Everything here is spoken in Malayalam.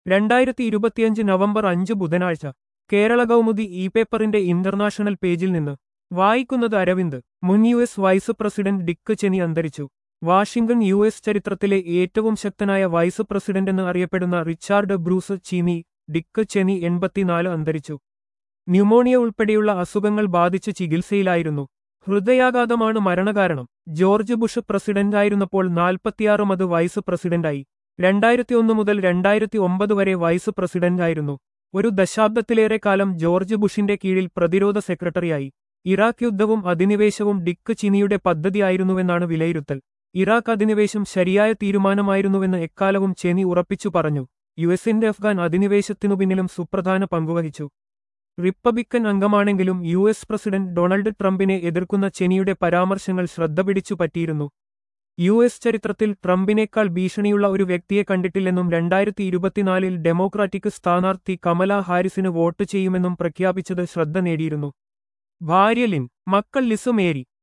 രണ്ടായിരത്തി ഇരുപത്തിയഞ്ച് നവംബർ അഞ്ച് ബുധനാഴ്ച കേരള കൗമുദി ഇ പേപ്പറിന്റെ ഇന്റർനാഷണൽ പേജിൽ നിന്ന് വായിക്കുന്നത് അരവിന്ദ് മുൻ യു എസ് വൈസ് പ്രസിഡന്റ് ഡിക്ക് ചെനി അന്തരിച്ചു വാഷിംഗ്ടൺ യു എസ് ചരിത്രത്തിലെ ഏറ്റവും ശക്തനായ വൈസ് പ്രസിഡന്റെന്ന് അറിയപ്പെടുന്ന റിച്ചാർഡ് ബ്രൂസ് ചീനി ഡിക്ക് ചെനി എൺപത്തിനാല് അന്തരിച്ചു ന്യൂമോണിയ ഉൾപ്പെടെയുള്ള അസുഖങ്ങൾ ബാധിച്ച് ചികിത്സയിലായിരുന്നു ഹൃദയാഘാതമാണ് മരണകാരണം ജോർജ് ബുഷ് പ്രസിഡന്റായിരുന്നപ്പോൾ നാൽപ്പത്തിയാറുമത് വൈസ് പ്രസിഡന്റായി രണ്ടായിരത്തി ഒന്ന് മുതൽ രണ്ടായിരത്തി ഒമ്പത് വരെ വൈസ് പ്രസിഡന്റായിരുന്നു ഒരു ദശാബ്ദത്തിലേറെ കാലം ജോർജ് ബുഷിന്റെ കീഴിൽ പ്രതിരോധ സെക്രട്ടറിയായി ഇറാഖ് യുദ്ധവും അധിനിവേശവും ഡിക്ക് ചിനിയുടെ പദ്ധതിയായിരുന്നുവെന്നാണ് വിലയിരുത്തൽ ഇറാഖ് അധിനിവേശം ശരിയായ തീരുമാനമായിരുന്നുവെന്ന് എക്കാലവും ചെനി ഉറപ്പിച്ചു പറഞ്ഞു യുഎസിന്റെ അഫ്ഗാൻ അധിനിവേശത്തിനു പിന്നിലും സുപ്രധാന പങ്കുവഹിച്ചു റിപ്പബ്ലിക്കൻ അംഗമാണെങ്കിലും യു എസ് പ്രസിഡന്റ് ഡൊണാൾഡ് ട്രംപിനെ എതിർക്കുന്ന ചെനിയുടെ പരാമർശങ്ങൾ ശ്രദ്ധ പിടിച്ചു പറ്റിയിരുന്നു യു എസ് ചരിത്രത്തിൽ ട്രംപിനേക്കാൾ ഭീഷണിയുള്ള ഒരു വ്യക്തിയെ കണ്ടിട്ടില്ലെന്നും രണ്ടായിരത്തി ഇരുപത്തിനാലിൽ ഡെമോക്രാറ്റിക് സ്ഥാനാർത്ഥി കമല ഹാരിസിന് വോട്ട് ചെയ്യുമെന്നും പ്രഖ്യാപിച്ചത് ശ്രദ്ധ നേടിയിരുന്നു ഭാര്യ ലിൻ മക്കൾ ലിസു മേരി